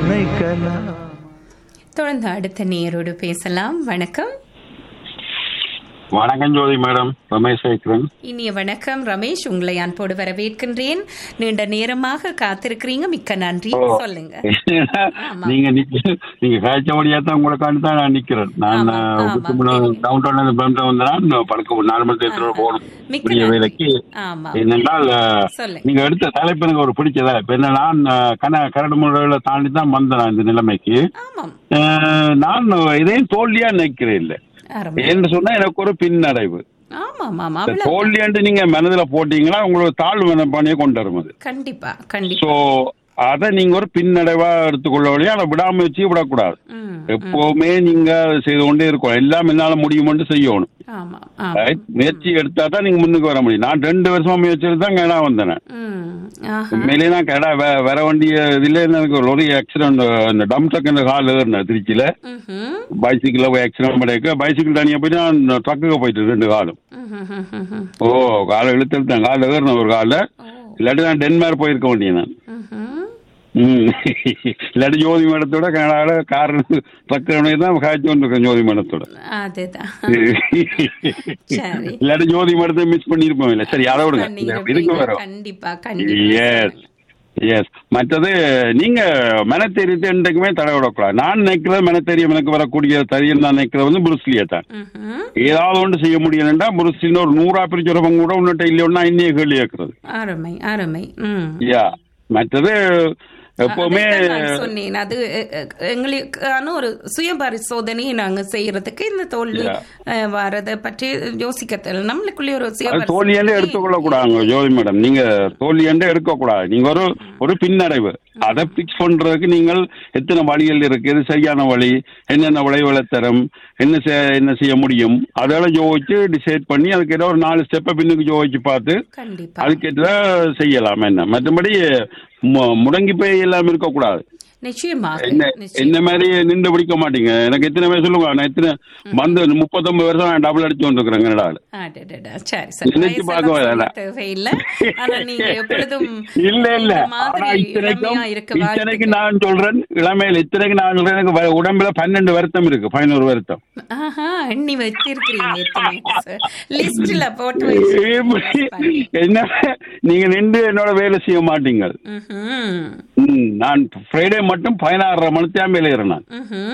நினைக்கலாம் தொடர்ந்து அடுத்த நேரோடு பேசலாம் வணக்கம் வணக்கம் ஜோதி மேடம் ரமேஷ் சேகரன் இனிய வணக்கம் ரமேஷ் உங்களை அன்போடு வரவேற்கின்றேன் நீண்ட நேரமாக காத்திருக்கிறீங்க மிக்க நன்றி சொல்லுங்க ஆமா. நீங்க நிக்க- நீங்க காய்ச்சபடியா தான் உங்களுக்காண்டி தான் நான் நிக்கிறேன் நான் ஆமா, ஆமா, தெரியும். டவுன் டவுன்ல பெம்ல வந்தேன் படுக்க நார்மல் தேட்டரோட போகணும் மிக்க புதிய நன்றி. வேலைக்கு ஆமா என்னென்றால் அஹ், சொல்லுங்க. நீங்க எடுத்த தலைப்பு எனக்கு ஒரு பிடிச்சதா இப்ப என்ன நான் அஹ், கன கரடு முறையில தாண்டி தான் வந்தேன் நான் இந்த நிலைமைக்கு ஆமாம் அஹ், நான் இதையும் தோல்வியா நினைக்கிறேன் இல்ல அருமை என்று சொன்னா எனக்கு ஒரு பின்னடைவு ஆமாம் ஆமா இந்த அவ்வளவு தோல்வியாண்டு நீங்க மனதுல போட்டீங்கன்னா உங்களுக்கு தாழ்வு மனப்பானையே கொண்டு வரும் அது கண்டிப்பா கண்டிப்பா சோ அதை நீங்க ஒரு பின்னடைவா எடுத்துக்கொள்ள வழியா அதை விடாமுயற்சி விடக்கூடாது ம், எப்பவுமே நீங்க அதை செய்து கொண்டே இருக்கணும் எல்லாம் என்னால முடியுமென்று செய்யணும் ஆமா ஆமா Right? முயற்சி எடுத்தா தான் நீங்க முன்னுக்கு வர முடியும் நான் ரெண்டு வருஷமா முயற்சி எடுத்து தான் கடா வந்தேன் ம் ஆஹா உண்மையிலேயே நான் கடா வே- வர வேண்டிய இதுல எனக்கு ஒரு ஆக்சிடென்ட் இந்த டம் ட்ரக் கால் ஏறினேன் திருச்சியில ம்ஹும். பைசிக்கிள் போய் ஆக்சிடென்ட் பண்ணிக்க பைசிக்கிள் தனியா போயிட்டு நான் ட்ரக்குக்கு போயிட்டு ரெண்டு காலும் ம்ஹும். ஓ காலை இழுத்து இழுத்தேன் காலில் ஏறினேன் ஒரு காலில் ஓ இல்லாட்டி நான் டென்மார்க் போயிருக்க வேண்டிய நான் ம்ஹும். ம். இல்லாட்டி ஜோதி மேடத்தோட கனடாவில் கார் ட்ரக் தான் காய்ச்சி கொண்டிருக்கேன் ஜோதி மேடத்தோட அதுதான் சரி இல்லாட்டி ஜோதி மேடத்தை மிஸ் பண்ணியிருப்போம் இல்லை சரி அதை விடுங்க நீங்க இதுக்கு அப்படின்னா வரும் கண்டிப்பா கண்டிப்பா எஸ் எஸ் மற்றது நீங்க மனத்தெரியத்தை என்றைக்குமே தடை விடக்கூடாது நான் நினைக்கிறது மனத்தெரியம் எனக்கு வரக்கூடிய தெரியும் நான் நினைக்கிறது வந்து புருஸ்லியை தான் ம்ஹும். ஏதாவது ஒன்று செய்ய முடியலன்னா புருஸ்லின்னு ஒரு நூறா பிரிச்சுறவங்க கூட உன்னிட்ட இல்லைன்னா இன்னைய கேள்வி கேட்கறது அருமை அருமை ம் யா மற்றது எப்பவுமே அதைத்தான் நான் சொன்னேன் அது எ- எ- எங்களுக்கான ஒரு சுய பரிசோதனையை நாங்க செய்யறதுக்கு இந்த தோல்வி Yeah. அஹ், வரதை பற்றி யோசிக்க தேவை நம்மளுக்குள்ளே ஒரு சுய அது தோல்வியண்டே எடுத்துக்கொள்ள கூடாதுங்க ஜோதி மேடம் நீங்க தோல்வியண்டே எடுக்க கூடாது நீங்க ஒரு ஒரு பின்னடைவு அதை பிக்ஸ் பண்றதுக்கு நீங்கள் எத்தனை வழிகள் இருக்கு எது சரியான வழி என்னென்ன விளைவுகளை தரும் என்ன செய்- என்ன செய்ய முடியும் அதெல்லாம் யோசிச்சு டிசைட் பண்ணி அதுக்கு ஏதோ ஒரு நாலு ஸ்டெப்பை பின்னுக்கு யோசிச்சு பார்த்து கண்டிப்பா அதுக்கேற்ற செய்யலாம் என்ன மற்றபடி மு- முடங்கி போய் எல்லாம் இருக்கக்கூடாது நிச்சயமாக என்ன நிச்சயம். என்ன மாதிரி நின்று பிடிக்க மாட்டீங்க எனக்கு எத்தனை பேர் சொல்லுங்க நான் எத்தனை வந்து முப்பத்தொன்பது வருஷம் நான் டபுள் அடிச்சு கொண்டிருக்கிறேன் கனடாவில் அடடடா, சரி சரி நினைச்சு வயசெல்லாம் பார்க்க சொல்ல வேணாம். தேவையில்லை ஆனா நீங்க எப்பொழுதும் இல்ல இல்ல இந்த மாதிரி ஆனா இத்தனைக்கும் இளமையா இருக்க இத்தனைக்கு வாழ்த்துக்கள். நான் சொல்றேன் இளமையில இத்தனைக்கு நான் சொல்றேன் எனக்கு வ- உடம்புல பன்னெண்டு வருத்தம் இருக்கு பதினோரு வருத்தம் ஆஹா எண்ணி வச்சிருக்கிறீங்க எத்தனை லிஸ்ட்ல போட்டு இப்படி என்ன நீங்க நின்று என்னோட வேலை செய்ய மாட்டீங்க ம்ஹும். ம், நான் ஃப்ரைடே மட்டும் பதினாறரை மணித்தான் வேலை ஏறினேன் ம்ஹும்.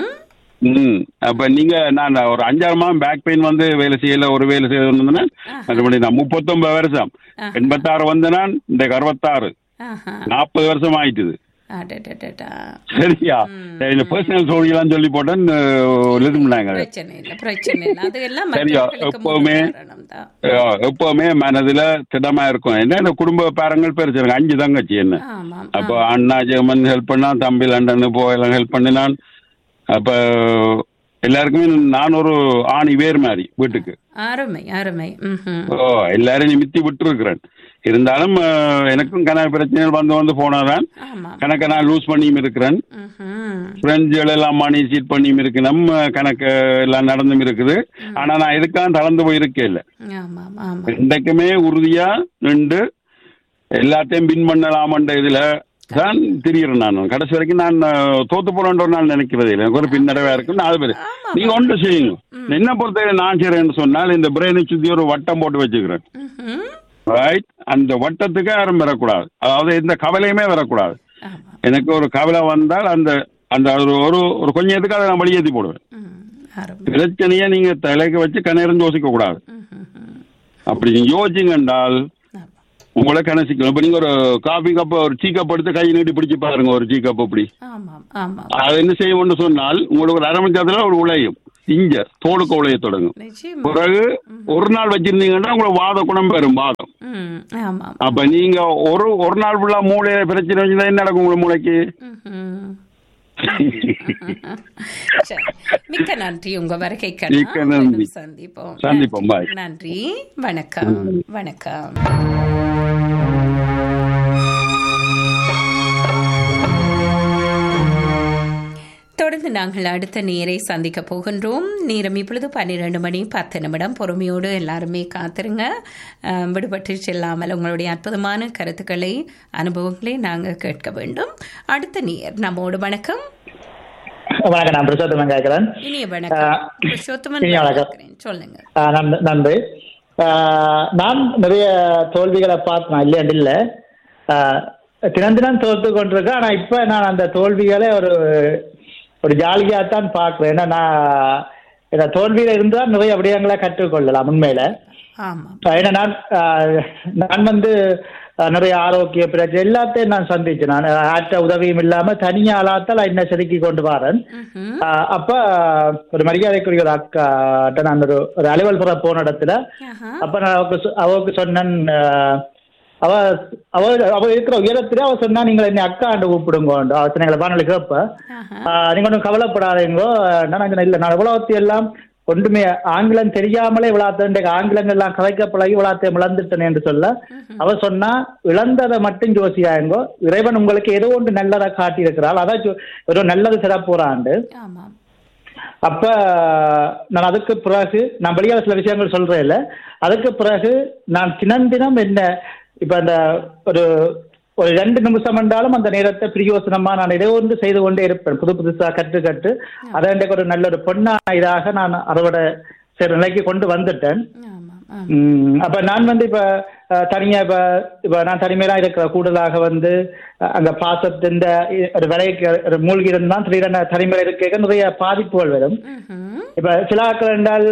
ம் அப்ப நீங்க நான் ஒரு அஞ்சாறு மாதம் பேக் பெயின் வந்து வேலை செய்யல ஒரு வேலை செய்யணும்னா மறுபடியும் நான் முப்பத்தொன்பது வருஷம் எண்பத்தாறு வந்து நான் இந்த அறுபத்தாறு ஆஹா. நாற்பது வருஷம் ஆயிட்டுது அடடடடா. சரியா இந்த பர்சனல் ஸ்டோரியெல்லாம் சொல்லி போட்டேன் எழுதுனாங்க பிரச்சனை இல்ல பிரச்சனை இல்ல அது எல்லாம் சரியா, மற்றவர்களுக்கு எப்பவுமே- முன்னுதாரணம் தான். எப்பவுமே மனதுல திடமா இருக்கும் என்ன இந்த குடும்ப பேரங்கள் பேர் எனக்கு அஞ்சு தங்கச்சி என்ன ஆமாம் அப்போ அண்ணா ஜெர்மன் ஹெல்ப் பண்ணான் தம்பி லண்டன் போயெல்லாம் ஹெல்ப் பண்ணினான் அப்ப எல்லாருக்குமே நான் ஒரு ஆணி வேர் மாதிரி வீட்டுக்கு அருமை அருமை ம்ஹும். ஓ எல்லாரையும் நிமித்தி விட்டுருக்கிறேன் இருந்தாலும் அஹ், எனக்கும் கணக்கு பிரச்சனைகள் வந்து வந்து போனாதான் ஆமா கணக்கை நான் லூஸ் பண்ணியும் இருக்கிறேன் ம்ஹும். ஃப்ரெண்ட்ஸ்கள் எல்லாம் மணி சீட் பண்ணியும் இருக்கு நம்ம கணக்கு எல்லாம் நடந்தும் இருக்குது ஆனா நான் இதுக்காக தளர்ந்து போயிருக்கே இல்லை ஆமாம் ஆமா இன்றைக்குமே உறுதியா நின்று எல்லாத்தையும் பின் பண்ணலாமன்ற இதுல தான் திரியிறேன் நான் கடைசி வரைக்கும் நான் அஹ், தோத்து போறேன்ற ஒரு நாள் நினைக்கிறது இல்லை எனக்கு ஒரு பின்னடைவா இருக்கும் நாலு பேர் நீங்க ஒன்று செய்யுங்க என்ன பொறுத்தவரை நான் செய்றேன்னு சொன்னால் இந்த பிரெயினை சுத்தி ஒரு வட்டம் போட்டு வச்சுக்கிறேன் ம்ஹும். ரைட் அந்த வட்டத்துக்கு யாரும் வரக்கூடாது அதாவது எந்த கவலையுமே வரக்கூடாது ஆமா எனக்கு ஒரு கவலை வந்தால் அந்த அந்த ஒரு ஒரு ஒரு கொஞ்சத்துக்கு அதை நான் வெளியேற்றி போடுவேன் ம். அருமை பிரச்சனையை நீங்க தலைக்கு வச்சு கண்ணேரம் யோசிக்க கூடாது ம்ஹும். அப்படி நீங்க யோசிச்சிங்க என்றால் ஆமா. உங்களை கணசிக்கணும் இப்ப நீங்க ஒரு காபி கப் ஒரு டீ கப் எடுத்து கை நீட்டி பிடிச்சு பாருங்க ஒரு டீ கப் அப்படி ஆமாம் ஆமாம் அது என்ன செய்யும்னு சொன்னால் உங்களுக்கு ஒரு அரை மணி நேரத்துல ஒரு உழையும் இங்க தோலுக்கு உழைய தொடங்கும் நிச்சயம் பிறகு ஒரு நாள் வச்சிருந்தீங்கன்னா உங்களுக்கு வாத குணம் பெறும் வாதம் ம் ஆமாம் அப்ப நீங்க ஒரு ஒரு நாள் ஃபுல்லா மூளையில பிரச்சனை வச்சுதான் என்ன நடக்கும் உங்க மூளைக்கு ம்ஹும். சரி. மிக்க நன்றி உங்க வருகை மிக்க நன்றி. சந்திப்போம் சந்திப்போம். Bye. நன்றி வணக்கம் வணக்கம் தொடர்ந்து இப்பொழுது நாங்கள் அடுத்த நேரை சந்திக்க போகின்றோம் நேரம் இப்பொழுது பன்னிரண்டு மணி பத்து நிமிடம் பொறுமையோடு எல்லாருமே காத்திருங்க அஹ், விடுபட்டு செல்லாமல் உங்களுடைய அற்புதமான கருத்துக்களை அனுபவங்களை நாங்கள் கேட்க வேண்டும் அடுத்த நேர் நம்மோடு வணக்கம் வணக்கம் நான் பிரசோத்தமன் கேட்கிறேன் இனிய வணக்கம் ஆஹ், புருஷோத்தமன் இனிய வணக்கம். கேட்கிறேன். சொல்லுங்க ஆஹ் நன்- நன்றி ஆஹ் நான் நிறைய தோல்விகளை பார்த்தேன் இல்லையாண்டு இல்லை ஆஹ் தினம் தினம் தோத்து கொண்டிருக்கேன் ஆனால் இப்போ நான் அந்த தோல்விகளை ஒரு ஒரு ஜாலியாக தான் பார்க்குறேன் ஏன்னா நான் இந்த தோல்வியில் இருந்தால் நிறைய விடயங்களை கற்றுக்கொள்ளலாம் உண்மையில ஆமாம் ஏன்னா நான் ஆஹ், நான் வந்து ஆஹ், நிறைய ஆரோக்கிய பிரச்சனை எல்லாத்தையும் நான் சந்திச்சேன் நான் ஆற்ற உதவியும் இல்லாமல் தனியாளாத்தான் என்ன செதுக்கி கொண்டு வரேன் ம்ஹும். ஆஹ் அப்ப ஒரு மரியாதைக்குரிய ஒரு அக்கா நான் ஒரு ஒரு அலுவல்புற போன இடத்துல ஆஹா. அப்ப நான் அவருக்கு சொ- அவருக்கு சொன்னேன் ஆஹ், அவ அவ அவ இருக்கிற உயரத்துல அவ சொன்னா நீங்க என்னை அக்காண்டு கூப்பிடுங்க அவ சொன்னாங்களே வானொலி கேப்ப ஆஹா. ஆஹ், நீங்க ஒன்றும் கவலைப்படாதீங்கோ நான் சொன்னேன், இல்ல நான் உலகத்தை எல்லாம் ஒன்றுமே ஆங்கிலம் தெரியாமலே விழாத்த ஆங்கிலங்கள் எல்லாம் கதைக்க பழகி விழாத்தை இழந்துட்டேன் என்று சொல்ல அவ சொன்னா இழந்ததை மட்டும் ஜோசியாயங்கோ இறைவன் உங்களுக்கு ஏதோ ஒன்று நல்லதை காட்டி இருக்கிறாள் அதான் ஜோ- ஒரு நல்லது சிறப்புறாண்டு ஆமாம் அப்ப நான் அதுக்கு பிறகு நான் வெளியால சில விஷயங்கள் சொல்றேன் இல்ல அதுக்கு பிறகு நான் தினம் தினம் என்ன இப்ப அந்த ஒரு ஒரு ரெண்டு நிமிஷம் என்றாலும் அந்த நேரத்தை பிரியோசனமா நான் ஏதோ ஒன்று செய்து கொண்டே இருப்பேன் புது புதுசா கற்று கற்று அதை எனக்கு ஒரு நல்ல ஒரு பொண்ணா இதாக நான் அதோட சரி நிலைக்கு கொண்டு வந்துட்டேன் ஆமாம் ஆமாம் ம், அப்ப நான் வந்து இப்ப அஹ், தனியா இப்ப இப்ப நான் தனிமையா இருக்கிற கூடுதலாக வந்து அஹ், அங்க பாசத்தின் ஒரு விலைக்கு ஒரு மூழ்கி இருந்தால் திடீரென தனிமையில இருக்க நிறைய பாதிப்புகள் வரும் ம்ஹும். இப்ப சில ஆட்கள் என்றால்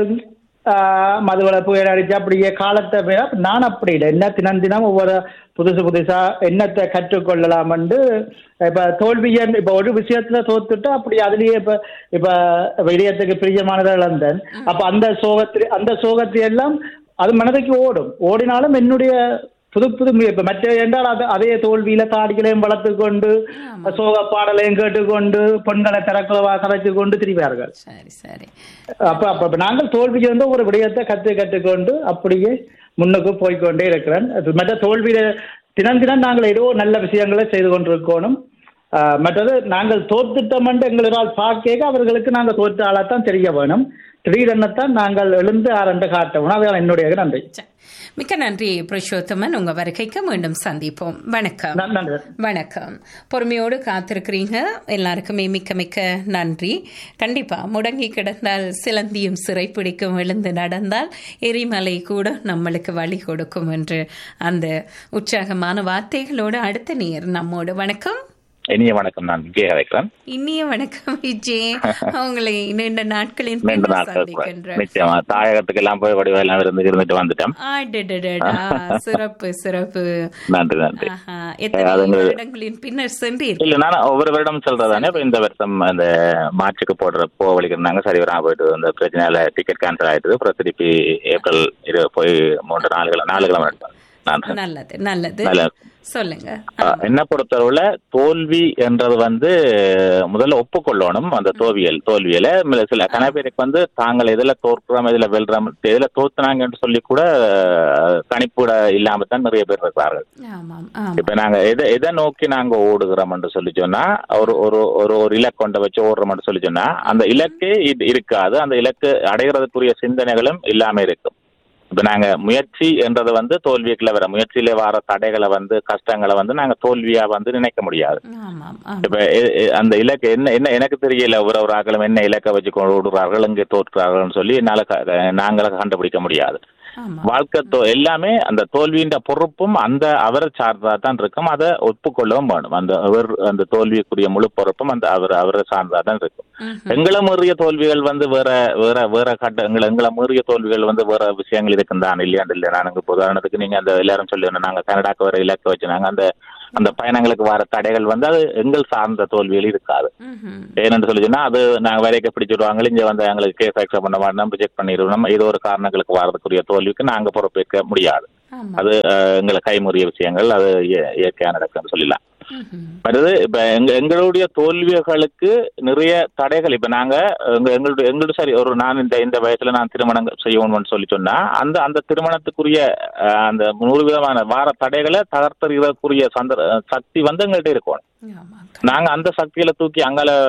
ஆஹ், மதுவில புயல் அடிச்சு அப்படியே காலத்தை போய் நான் அப்படி இல்லை என்ன தினம் தினம் ஒவ்வொரு புதுசு புதுசா என்னத்தை கற்றுக்கொள்ளலாம் என்று இப்ப தோல்வியன் இப்ப ஒரு விஷயத்துல தோத்துட்டு அப்படி அதுலயே இப்ப இப்ப வெளியத்துக்கு பிரியமானதை இழந்தேன் அப்ப அந்த சோகத்தில் அந்த சோகத்தை எல்லாம் அது மனதுக்கு ஓடும் ஓடினாலும் என்னுடைய புது புது மு- இப்ப மற்ற என்றால் அது அதே தோல்வியில தாடிகளையும் வளர்த்து கொண்டு சோக பாடலையும் கேட்டுக்கொண்டு பெண்களை திறக்கவா கதைச்சு கொண்டு திரிவார்கள் சரி சரி அப்ப அப்ப அப்ப நாங்கள் தோல்விக்கு வந்து ஒரு விடயத்தை கத்து கற்றுக்கொண்டு அப்படியே முன்னுக்கு போய்க்கொண்டே இருக்கிறேன் அது மற்ற தோல்வியில தினம் தினம் நாங்கள் ஏதோ நல்ல விஷயங்களை செய்து கொண்டிருக்கணும் ஆஹ் மற்றது நாங்கள் தோத்துட்டோம் என்று எங்களால் பார்க்க அவர்களுக்கு நாங்கள் தோற்ற ஆளாத்தான் தெரிய வேணும் திடீரெனத்தான் நாங்கள் எழுந்து ஆரண்டு காட்டணும் அதுதான் என்னுடைய நன்றி சரி. மிக்க நன்றி புருஷோத்தமன் உங்க வருகைக்கு மீண்டும் சந்திப்போம் வணக்கம் ந- நன்றி வணக்கம் பொறுமையோடு காத்திருக்கிறீங்க எல்லாருக்குமே மிக்க மிக்க நன்றி கண்டிப்பா முடங்கி கிடந்தால் சிலந்தியும் சிறை பிடிக்கும் எழுந்து நடந்தால் எரிமலை கூட நம்மளுக்கு வழி கொடுக்கும் என்று அந்த உற்சாகமான வார்த்தைகளோடு அடுத்த நேர் நம்மோடு வணக்கம் இனிய வணக்கம் நான் விஜய் அழைக்கிறேன் இனிய வணக்கம் விஜய் உங்களை நீண்ட நாட்களின் நீண்ட பின்னர் நாட்கள் சந்திக்கின்றேன் நிச்சயமா தாயகத்துக்கு எல்லாம் போய் வடிவெல்லாம் இருந்து இருந்துட்டு வந்துட்டோம் ஆடடடடா, சிறப்பு சிறப்பு நன்றி நன்றி ஆஹா, எத்தனை அது எங்க- வருடங்களின் பின்னர் சென்றீர்கள் இல்ல நான் ஒவ்வொரு வருடம் சொல்றதானே இப்ப இந்த வருஷம் அந்த மார்ச்சுக்கு போடுற போ வலிக்கிறாங்க சரி வரா போயிட்டு அந்த பிரச்சனையால டிக்கெட் கேன்சல் ஆயிடுது அப்புறம் திருப்பி ஏப்ரல் இரு போய் மூன்று நாலு கிழமை நாலு கிழமை எடுத்தேன் நான் நல்லது நல்லது நல்ல சொல்லுங்க அஹ், என்ன பொறுத்தளவுல தோல்வி என்றது வந்து முதல்ல ஒப்புக்கொள்ளணும் அந்த தோல்வியல் தோல்வியில மில- சில கன பேருக்கு வந்து தாங்கள் எதுல தோற்கிறோம் எதுல வெல்றோம் எதுல தோத்துனாங்கன்னு சொல்லி கூட அஹ், கணிப்புட இல்லாம தான் நிறைய பேர் இருக்கிறார்கள் ஆமாம் ஆமாம் இப்ப நாங்க எதை எதை நோக்கி நாங்க ஓடுகிறோம்னு சொல்லி சொன்னா ஒரு ஒரு ஒரு ஒரு இலக்கு கொண்ட வச்சு ஓடுறோம்னு சொல்லி சொன்னா அந்த இலக்கு இது இருக்காது அந்த இலக்கு அடைகிறதுக்குரிய சிந்தனைகளும் இல்லாம இருக்கும் இப்ப நாங்க முயற்சி என்றது வந்து தோல்விக்குள்ள வர முயற்சியில வர தடைகளை வந்து கஷ்டங்களை வந்து நாங்க தோல்வியா வந்து நினைக்க முடியாது ஆமாம் ஆமாம் இப்ப எ- எ- அந்த இலக்கு என்ன என்ன எனக்கு தெரியல ஒரு ஒரு ஆக்களும் என்ன இலக்கை வச்சு கொண்டு விடுறார்கள் இங்கே தோற்றுறார்கள்னு சொல்லி என்னால க- நாங்கள கண்டுபிடிக்க முடியாது ஆமாம் வாழ்க்கை தோ- எல்லாமே அந்த தோல்வியின் பொறுப்பும் அந்த அவரை சார்ந்ததா தான் இருக்கும் அதை ஒப்புக்கொள்ளவும் வேணும் அந்த அவர் அந்த தோல்விக்குரிய முழு பொறுப்பும் அந்த அவர் அவரை சார்ந்ததா தான் இருக்கும் ம்ஹும். எங்களை மீறிய தோல்விகள் வந்து வேற வேற வேற கட்ட எங்களை எங்களை மீறிய தோல்விகள் வந்து வேற விஷயங்கள் இருக்கும் தான் இல்லையாண்டு இல்லை நான் இப்போ உதாரணத்துக்கு நீங்க அந்த எல்லாரும் சொல்லி நாங்க கனடாக்கு வர இலக்கு வச்சு நாங்க அந்த அந்த பயணங்களுக்கு வர தடைகள் வந்து அது எங்கள் சார்ந்த தோல்விகள் இருக்காது ம்ஹும். ஏன்னு சொல்லி சொன்னா அது நாங்க வரைக்க பிடிச்சிடுவாங்க இங்க வந்து எங்களுக்கு கேஸ் அக்செப்ட் பண்ண மாட்டோம் ரிஜெக்ட் பண்ணிடுவோம் இது ஒரு காரணங்களுக்கு வரதுக்குரிய தோல்விக்கு நாங்க பொறுப்பேற்க முடியாது ஆமாம் அது அஹ், எங்களை கைமுறிய விஷயங்கள் அது இய- இயற்கையா நடக்கும்னு சொல்லலாம் ம்ஹும். அடுத்து இப்ப எங்க எங்களுடைய தோல்விகளுக்கு நிறைய தடைகள் இப்ப நாங்க எங்க எங்களுடைய எங்களுடைய சரி ஒரு நான் இந்த இந்த வயசுல நான் திருமணம் செய்யணும்னு சொல்லி சொன்னா அந்த அந்த திருமணத்துக்குரிய அஹ், அந்த நூறு விதமான வார தடைகளை தகர்த்தறிகிறதுக்குரிய சந்த சக்தி வந்து எங்கள்கிட்ட இருக்கணும் ஆமாம் நாங்க அந்த சக்தியில தூக்கி அங்கால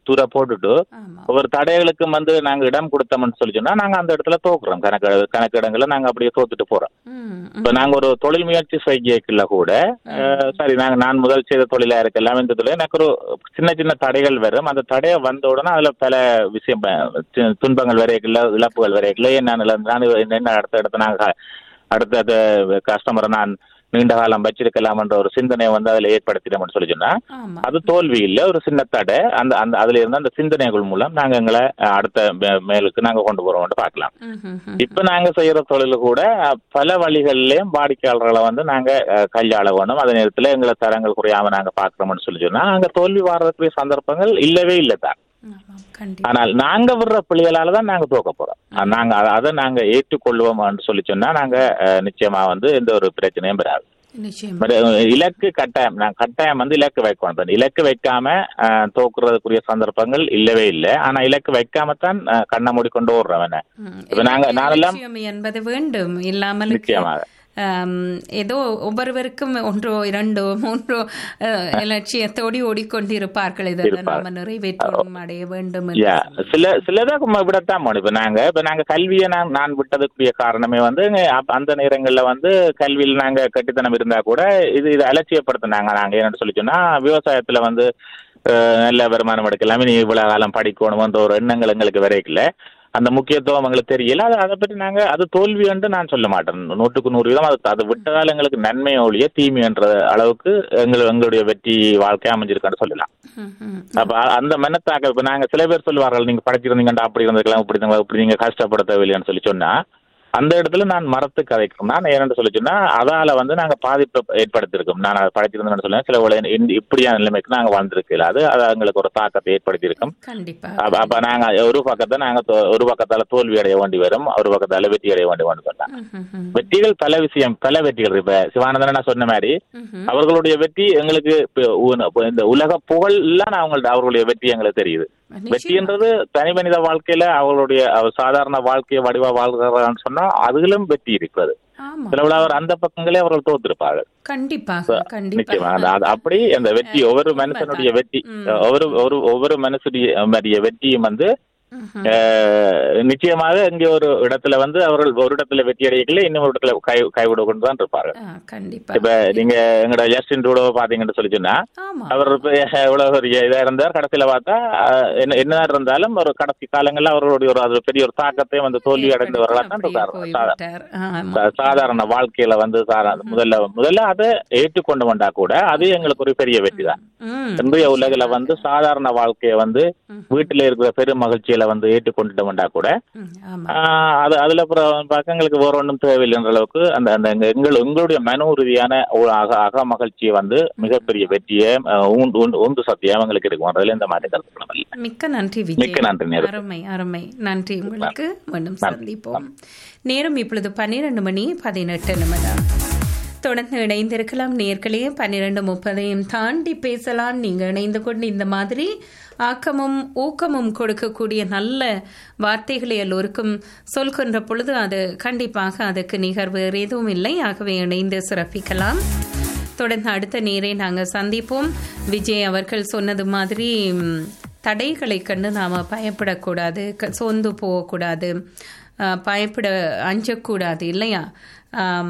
தூர போட்டுட்டு ஆமா ஒவ்வொரு தடைகளுக்கும் வந்து நாங்க இடம் கொடுத்தோம்னு சொல்லி சொன்னா நாங்க அந்த இடத்துல தோக்குறோம் கணக்கு கணக்கு இடங்களை நாங்க அப்படியே தோத்துட்டு போறோம் ம், இப்ப நாங்க ஒரு தொழில் முயற்சி செய்யக்குள்ள கூட அஹ், சரி நாங்க நான் முதல் செய்த தொழிலா இருக்கலாம் இந்த தொழில் எனக்கு ஒரு சின்ன சின்ன தடைகள் வரும் அந்த தடையை வந்த உடனே அதுல பல விஷயம் அஹ், து- துன்பங்கள் வரையக்குள்ள இழப்புகள் வரையக்குள்ள நான் இழந்து- நான் என்ன அடுத்த இடத்த நாங்க அடுத்த கஸ்டமரை நான் நீண்ட காலம் வச்சிருக்கலாம் என்ற ஒரு சிந்தனையை வந்து அதுல ஏற்படுத்தினோம்னு சொல்லி சொன்னா ஆமா அது தோல்வி இல்ல ஒரு சின்ன தடை அந்த அந்த அதுல இருந்து அந்த சிந்தனைகள் மூலம் நாங்க எங்களை அஹ், அடுத்த மே- மேலுக்கு நாங்க கொண்டு போறோம்னு பார்க்கலாம் ம், ம், ம். இப்ப நாங்க செய்யற தொழில் கூட அஹ், பல வழிகள்லயும் வாடிக்கையாளர்களை வந்து நாங்க அஹ், கையாள வேணும் அதே நேரத்துல எங்களை தரங்கள் குறையாம நாங்க பாக்குறோம்னு சொல்லி சொன்னா அங்க தோல்வி வர்றதுக்குரிய சந்தர்ப்பங்கள் இல்லவே இல்லை தான் ஆமாம், கண்டிப்பா ஆனால் நாங்க விடுற பிள்ளைகளால தான் நாங்க தோக்க போறோம் அஹ், நாங்க அத- அதை நாங்க ஏற்றுக்கொள்வோம்னு சொல்லி சொன்னா நாங்க அஹ், நிச்சயமா வந்து எந்த ஒரு பிரச்சனையும் பெறாது நிச்சயம் பட், அஹ், இலக்கு கட்டாயம் நான் கட்டாயம் வந்து இலக்கு வைக்கணும் இப்ப இலக்கு வைக்காம அஹ், தோக்குறதுக்குரிய சந்தர்ப்பங்கள் இல்லவே இல்லை ஆனா இலக்கு வைக்காமத்தான் அஹ், கண்ணை மூடிக்கொண்டு ஓடுறவன ம். இப்ப நாங்க- நானெல்லாம் லட்சியம் என்பது வேண்டும் இல்லாமல் நிச்சயமாக ஆம், ஏதோ ஒவ்வொருவருக்கும் ஒன்றோ இரண்டோ மூன்றோ அஹ், லட்சியத்தோடு ஓடிக்கொண்டிருப்பார்கள் இதை இருப்பார். நாம நிறைவேற்றணும் அடைய வேண்டும் என்று யா சொல்லி. சில சிலதான் நம்ம விடத்தான் போனோம் இப்ப நாங்க இப்ப நாங்க கல்வியை நான் நான் விட்டதுக்குரிய காரணமே வந்து இங்க அப்ப அந்த நேரங்கள்ல வந்து கல்வியில் நாங்க கட்டித்தனம் இருந்தா கூட இது இது அலட்சியப்படுத்தினாங்க நாங்க என்னன்னு சொல்லி சொன்னா விவசாயத்துல வந்து அஹ், நல்ல வருமானம் எடுக்கலாம் நீ இவ்வளவு காலம் படிக்கணும்ன்ற ஒரு எண்ணங்கள் எங்களுக்கு வரைக்கல அந்த முக்கியத்துவம் எங்களுக்கு தெரியல அது அதை பற்றி நாங்க அது தோல்வி என்று நான் சொல்ல மாட்டேன் நூற்றுக்கு நூறு வீதம் அது அது விட்டதால் எங்களுக்கு நன்மை ஒழிய தீமை என்ற அளவுக்கு எங்கள் எங்களுடைய வெற்றி வாழ்க்கை அமைஞ்சிருக்கான்னு சொல்லலாம் ம், ம். அப்ப அ- அந்த மனத்தாக்க இப்ப நாங்க சில பேர் சொல்லுவார்கள் நீங்க படிச்சிருந்தீங்கடா அப்படி இருந்திருக்கலாம் இப்படி இருந்தீங்க, இப்படி நீங்க கஷ்டப்பட தேவையில்லைன்னு சொல்லி சொன்னா அந்த இடத்துல நான் மரத்து கதைக்கும் நான் என்னன்னு சொல்லி சொன்னா அதால வந்து நாங்க பாதிப்பை ஏற்படுத்தியிருக்கோம் நான் அதை படிச்சிருந்தேன்னு சொல்லுவேன் சில வேளை இந்த- இப்படியான நிலைமைக்கு நாங்க வந்திருக்கல அது அது எங்களுக்கு ஒரு தாக்கத்தை ஏற்படுத்தியிருக்கும் கண்டிப்பா அப்ப அப்ப நாங்க ஒரு பக்கத்தை நாங்க தோ- ஒரு பக்கத்தால தோல்வி அடைய வேண்டி வரும் ஒரு பக்கத்தால வெற்றி அடைய வேண்டி வந்து சொல்லலாம் ம், ம், ம். வெற்றிகள் பல விஷயம் பல வெற்றிகள் இருக்கு. இப்ப சிவானந்தன் நான் சொன்ன மாதிரி ம், ம். அவர்களுடைய வெற்றி எங்களுக்கு இப்ப உ- இப்ப இந்த உலக புகழ்லாம் அவங்கள்ட்ட அவர்களுடைய வெற்றி எங்களுக்கு தெரியுது நிச்சயமா. வெற்றின்றது தனி மனித வாழ்க்கையில அவர்களுடைய அவர் சாதாரண வாழ்க்கையை வடிவா வாழ்கிறான்னு சொன்னா அதிலும் வெற்றி இருக்கிறது ஆமா சில அவர் அந்த பக்கங்களே அவர்கள் தோத்திருப்பார்கள் கண்டிப்பாக கண்டிப்பா நிச்சயமா அந்த- அது அப்படி அந்த வெற்றி ஒவ்வொரு மனுஷனுடைய வெற்றி ம். ஒவ்வொரு ஒரு ஒவ்வொரு மனுஷனுடைய மனுடைய வெற்றியும் வந்து ம், ம். அஹ், நிச்சயமாக இங்கே ஒரு இடத்துல வந்து அவர்கள் ஒரு இடத்துல வெற்றி அடையல இன்னொரு இடத்துல கை கைவிட கொண்டு தான் இருப்பார்கள் ஆ, கண்டிப்பா இப்ப நீங்க எங்களோட ஜஸ்டின் டூடோ பாத்தீங்கன்னு சொல்லி சொன்னா ஆமா அவர் இப்ப எவ்வளவு பெரிய இதா இருந்தார் கடைசியில பார்த்தா அஹ், என்ன என்ன இருந்தாலும் ஒரு கடைசி காலங்கள்ல அவர்களுடைய ஒரு அது பெரிய ஒரு தாக்கத்தை வந்து தோல்வி அடைந்தவர்களா தான் அப்படியே இருக்காரு சாதாரண- போய்விட்டார். ஆமா. சா- சாதாரண வாழ்க்கையில வந்து சாதா- முதல்ல முதல்ல அதை ஏற்றுக்கொண்டு வந்தா கூட அது எங்களுக்கு ஒரு பெரிய வெற்றி தான் ம். இன்றைய உலகில வந்து சாதாரண வாழ்க்கையை வந்து ம். வீட்டுல இருக்கிற பெரும் மகிழ்ச்சியில வந்து ஏற்றுக்கொண்டு வந்தா கூட ம், ஆமா ஆஹ், அது அதுல அப்புறம் பக்கங்களுக்கு வேற ஒன்றும் தேவையில்லைன்ற அளவுக்கு அந்த அந்த எங்க- எங்கள் எங்களுடைய மன உறுதியான ஒரு அக அக மகிழ்ச்சியை வந்து மிகப்பெரிய வெற்றியை ஆஹ், ஊந்து ஊந்து- ஊந்து சத்தியம் எங்களுக்கு இருக்கும் அதுல இந்த மாதிரி கருத்துக்களும் இல்லை மிக்க நன்றி விஜய் மிக்க நன்றி, நேரு. அருமை அருமை நன்றி உங்களுக்கு மீண்டும் சந்திப்போம் நேரம் இப்பொழுது பன்னிரண்டு மணி பதினெட்டு நிமிடம் தொடர்ந்து இணைந்திருக்கலாம் நேர்களே பன்னிரண்டு முப்பதையும் தாண்டி பேசலாம் நீங்க இணைந்து கொண்டு இந்த மாதிரி ஆக்கமும் ஊக்கமும் கொடுக்கக்கூடிய நல்ல வார்த்தைகளை எல்லோருக்கும் சொல்கின்ற பொழுது அது கண்டிப்பாக அதுக்கு நிகர் வேறு எதுவும் இல்லை ஆகவே இணைந்து சிறப்பிக்கலாம் தொடர்ந்து அடுத்த நேரே நாங்கள் சந்திப்போம் விஜய் அவர்கள் சொன்னது மாதிரி ம், தடைகளை கண்டு நாம் பயப்படக்கூடாது க- சோர்ந்து போகக்கூடாது அஹ், பயப்பட அஞ்சக்கூடாது இல்லையா ஆம்,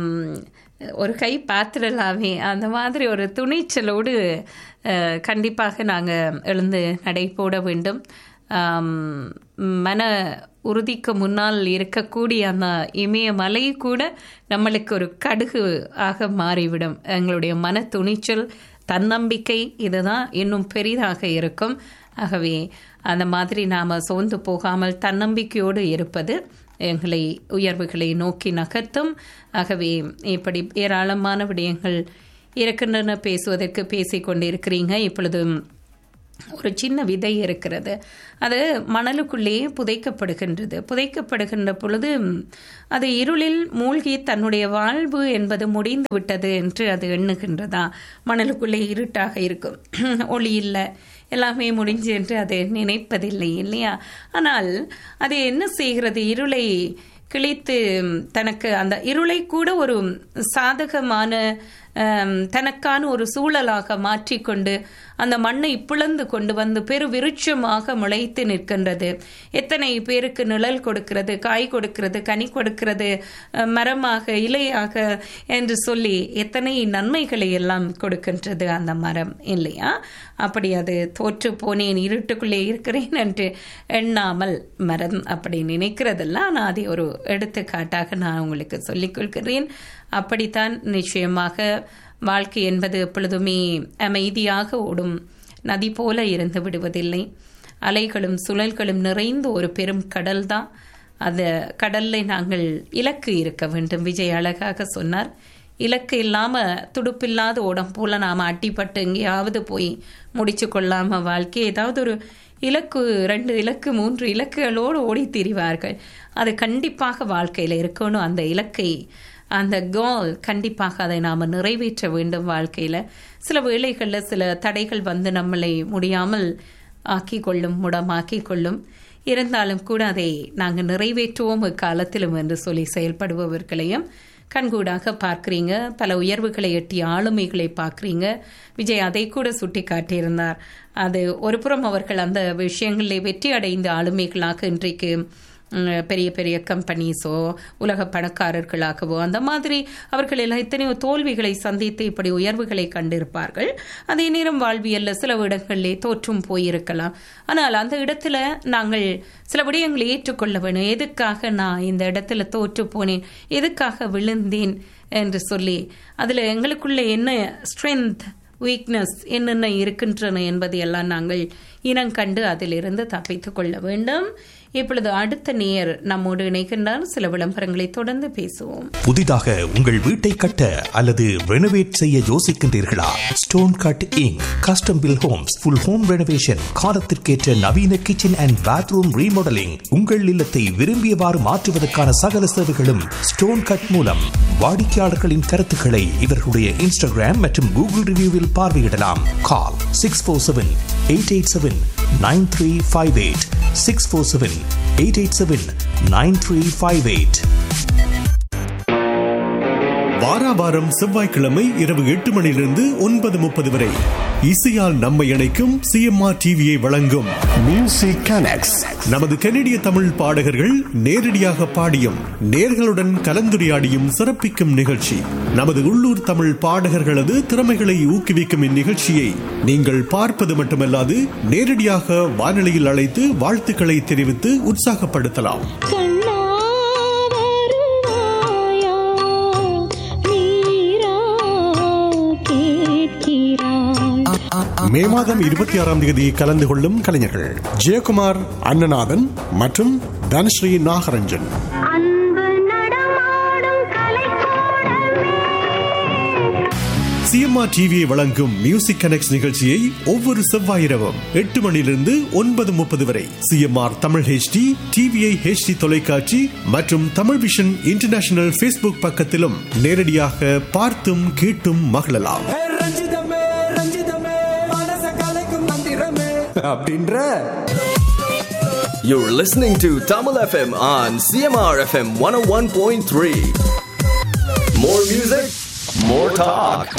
ஒரு கை பார்த்துடலாமே அந்த மாதிரி ஒரு துணிச்சலோடு அஹ், கண்டிப்பாக நாங்கள் எழுந்து நடை போட வேண்டும் ஆம், மன உறுதிக்கு முன்னால் இருக்கக்கூடிய அந்த இமயமலை கூட நம்மளுக்கு ஒரு கடுகு ஆக மாறிவிடும் எங்களுடைய மன துணிச்சல் தன்னம்பிக்கை இதுதான் இன்னும் பெரிதாக இருக்கும் ஆகவே அந்த மாதிரி நாம் சோர்ந்து போகாமல் தன்னம்பிக்கையோடு இருப்பது எங்களை உயர்வுகளை நோக்கி நகர்த்தும் ஆகவே இப்படி ஏராளமான விடயங்கள் இருக்கின்றன பேசுவதற்கு பேசிக் கொண்டிருக்கிறீங்க இப்பொழுது ஒரு சின்ன விதை இருக்கிறது அது மணலுக்குள்ளேயே புதைக்கப்படுகின்றது புதைக்கப்படுகின்ற பொழுது அது இருளில் மூழ்கி தன்னுடைய வாழ்வு என்பது முடிந்து விட்டது என்று அது எண்ணுகின்றதா மணலுக்குள்ளே இருட்டாக இருக்கும் ஒளி இல்லை எல்லாமே முடிஞ்சு என்று அது நினைப்பதில்லை இல்லையா ஆனால் அது என்ன செய்கிறது இருளை கிழித்து தனக்கு அந்த இருளை கூட ஒரு சாதகமான ஆம், தனக்கான ஒரு சூழலாக மாற்றிக்கொண்டு அந்த மண்ணை பிளந்து கொண்டு வந்து பெரு விருட்சமாக முளைத்து நிற்கின்றது எத்தனை பேருக்கு நிழல் கொடுக்கிறது காய் கொடுக்கிறது கனி கொடுக்கிறது அஹ், மரமாக இலையாக என்று சொல்லி எத்தனை நன்மைகளை எல்லாம் கொடுக்கின்றது அந்த மரம் இல்லையா அப்படி அது தோற்று போனேன் இருட்டுக்குள்ளே இருக்கிறேன் என்று எண்ணாமல் மரம் அப்படி நினைக்கிறதில்ல ஆனால் அதை ஒரு எடுத்துக்காட்டாக நான் உங்களுக்கு சொல்லிக் கொள்கிறேன் அப்படித்தான் நிச்சயமாக வாழ்க்கை என்பது எப்பொழுதுமே அமைதியாக ஓடும் நதி போல இருந்து விடுவதில்லை அலைகளும் சுழல்களும் நிறைந்த ஒரு பெரும் கடல் தான் அந்த கடல்ல நாங்கள் இலக்கு இருக்க வேண்டும் விஜய் அழகாக சொன்னார் இலக்கு இல்லாம துடுப்பில்லாத ஓடம் போல நாம அட்டிப்பட்டு எங்கேயாவது போய் முடிச்சு கொள்ளாம வாழ்க்கை ஏதாவது ஒரு இலக்கு ரெண்டு இலக்கு மூன்று இலக்குகளோடு ஓடி திரிவார்கள் அது கண்டிப்பாக வாழ்க்கையில் இருக்கணும் அந்த இலக்கை அந்த கோல் கண்டிப்பாக அதை நாம் நிறைவேற்ற வேண்டும் வாழ்க்கையில் சில வேளைகளில் சில தடைகள் வந்து நம்மளை முடியாமல் ஆக்கி கொள்ளும் முடமாக்கி கொள்ளும் இருந்தாலும் கூட அதை நாங்கள் நிறைவேற்றுவோம் இக்காலத்திலும் என்று சொல்லி செயல்படுபவர்களையும் கண்கூடாக பார்க்குறீங்க பல உயர்வுகளை எட்டிய ஆளுமைகளை பார்க்குறீங்க விஜய் அதை கூட சுட்டி காட்டியிருந்தார் அது ஒரு புறம் அவர்கள் அந்த விஷயங்களில் வெற்றி அடைந்த ஆளுமைகளாக இன்றைக்கு ம், பெரிய பெரிய கம்பெனிஸோ உலக பணக்காரர்களாகவோ அந்த மாதிரி அவர்கள் எல்லாம் எத்தனையோ தோல்விகளை சந்தித்து இப்படி உயர்வுகளை கண்டிருப்பார்கள் அதே நேரம் வாழ்வியல்ல சில இடங்களிலே தோற்றும் போயிருக்கலாம் ஆனால் அந்த இடத்துல நாங்கள் சில விடயங்களை ஏற்றுக்கொள்ள வேணும் எதுக்காக நான் இந்த இடத்துல தோற்று போனேன் எதுக்காக விழுந்தேன் என்று சொல்லி அதில் எங்களுக்குள்ள என்ன ஸ்ட்ரென்த் வீக்னஸ் என்னென்ன இருக்கின்றன என்பதையெல்லாம் நாங்கள் இனங்கண்டு அதிலிருந்து தப்பித்துக் கொள்ள வேண்டும் இப்பொழுது அடுத்த நேயர் நம்மோடு இணைக்கின்றார் சில விளம்பரங்களை தொடர்ந்து பேசுவோம் புதிதாக உங்கள் வீட்டை கட்ட அல்லது ரெனோவேட் செய்ய யோசிக்கின்றீர்களா stone cutting custom build homes full home renovation காலத்திற்கேற்ற நவீன கிச்சன் அண்ட் பாத்ரூம் ரீமாடலிங் உங்கள் இல்லத்தை விரும்பியவாறு மாற்றுவதற்கான சகல சேவைகளும் ஸ்டோன் கட் மூலம் வாடிக்கையாளர்களின் கருத்துக்களை இவர்களுடைய இன்ஸ்டாகிராம் மற்றும் கூகுள் ரிவ்யூவில் பார்வையிடலாம் call six four seven eight eight seven nine three five eight six four seven eight eight seven nine three five eight வாராவாரம் செவ்வாய்க்கிழமை இரவு எட்டு மணியிலிருந்து ஒன்பது முப்பது வரை இசையால் நம்மை இணைக்கும் சிஎம்ஆர் டிவியை வழங்கும் Music Connects. நமது கனடிய தமிழ் பாடகர்கள் நேரடியாக பாடியும் நேர்களுடன் கலந்துரையாடியும் சிறப்பிக்கும் நிகழ்ச்சி நமது உள்ளூர் தமிழ் பாடகர்களது திறமைகளை ஊக்குவிக்கும் இந்நிகழ்ச்சியை நீங்கள் பார்ப்பது மட்டுமல்லாது நேரடியாக வானொலியில் அழைத்து வாழ்த்துக்களை தெரிவித்து உற்சாகப்படுத்தலாம் கண்ணா வருவாயா நீரா கேட்கிறாய் மே மாதம் இருபத்தி ஆறாம் தேதி கலந்து கொள்ளும் கலைஞர்கள் ஜெயக்குமார் அண்ணநாதன் மற்றும் தனஸ்ரீ நாகரஞ்சன் அன்பு நடமாடும் கலைக்கூடமே சிஎம்ஆர் டிவியை வழங்கும் மியூசிக் கனெக்ட் நிகழ்ச்சியை ஒவ்வொரு செவ்வாய் இரவும் எட்டு மணியிலிருந்து ஒன்பது முப்பது வரை CMR Tamil HD TVI HD தொலைக்காட்சி மற்றும் தமிழ் விஷன் இன்டர்நேஷனல் ஃபேஸ்புக் பக்கத்திலும் நேரடியாக பார்த்தும் கேட்டும் மகிழலாம் ஹே ரஞ்சிதமே ரஞ்சிதமே மனச கலைக்கும் மந்திரமே அப்படின்ற You're listening to Tamil FM on CMR FM 101.3. More music, more talk.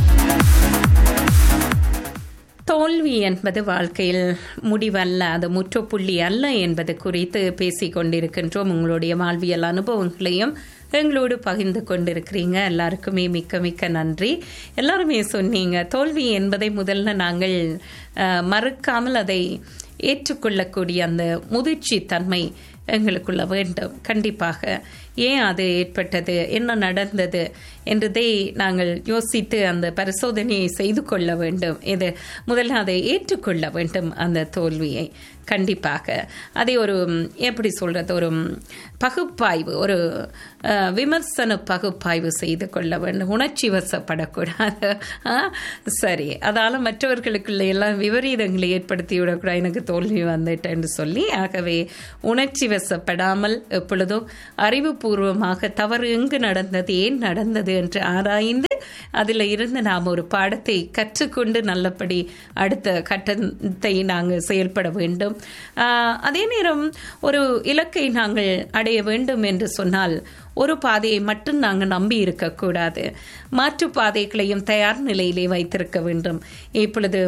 தோல்வி என்பது வாழ்க்கையில் முடிவல்ல அது முற்றுப்புள்ளி அல்ல என்பது குறித்து பேசிக் கொண்டிருக்கின்றோம் உங்களுடைய வாழ்வியல் அனுபவங்களையும் எங்களோடு பகிர்ந்து கொண்டிருக்கிறீங்க எல்லாருக்குமே மிக்க மிக்க நன்றி எல்லாருமே சொன்னீங்க தோல்வி என்பதை முதல்ல நாங்கள் அஹ், மறுக்காமல் அதை ஏற்றுக்கொள்ளக்கூடிய அந்த முதிர்ச்சி தன்மை எங்களுக்குள்ள வேண்டும் கண்டிப்பாக ஏன் அது ஏற்பட்டது என்ன நடந்தது என்றதை நாங்கள் யோசித்து அந்த பரிசோதனையை செய்து கொள்ள வேண்டும் இது முதல்ல அதை ஏற்றுக்கொள்ள வேண்டும் அந்த தோல்வியை கண்டிப்பாக அதை ஒரு ம், எப்படி சொல்றது ஒரு ம், பகுப்பாய்வு ஒரு அஹ், விமர்சன பகுப்பாய்வு செய்து கொள்ள வேண்டும் உணர்ச்சி வசப்படக்கூடாது ஆ, சரி அதால மற்றவர்களுக்குள்ள எல்லாம் விபரீதங்களை ஏற்படுத்தி விடக்கூடாது எனக்கு தோல்வி வந்துட்டேன்னு சொல்லி ஆகவே உணர்ச்சி வசப்படாமல் எப்பொழுதும் அறிவுபூர்வமாக தவறு எங்கு நடந்தது ஏன் நடந்தது என்று ஆராய்ந்து அதில் இருந்து நாம் ஒரு பாடத்தை கற்றுக்கொண்டு நல்லபடி அடுத்த கட்டத்தை நாங்கள் செயல்பட வேண்டும் ஆஹ், அதே நேரம் ஒரு இலக்கை நாங்கள் அடைய வேண்டும் என்று சொன்னால் ஒரு பாதையை மட்டும் நாங்கள் நம்பி இருக்கக்கூடாது மாற்று பாதைகளையும் தயார் நிலையிலே வைத்திருக்க வேண்டும் இப்பொழுது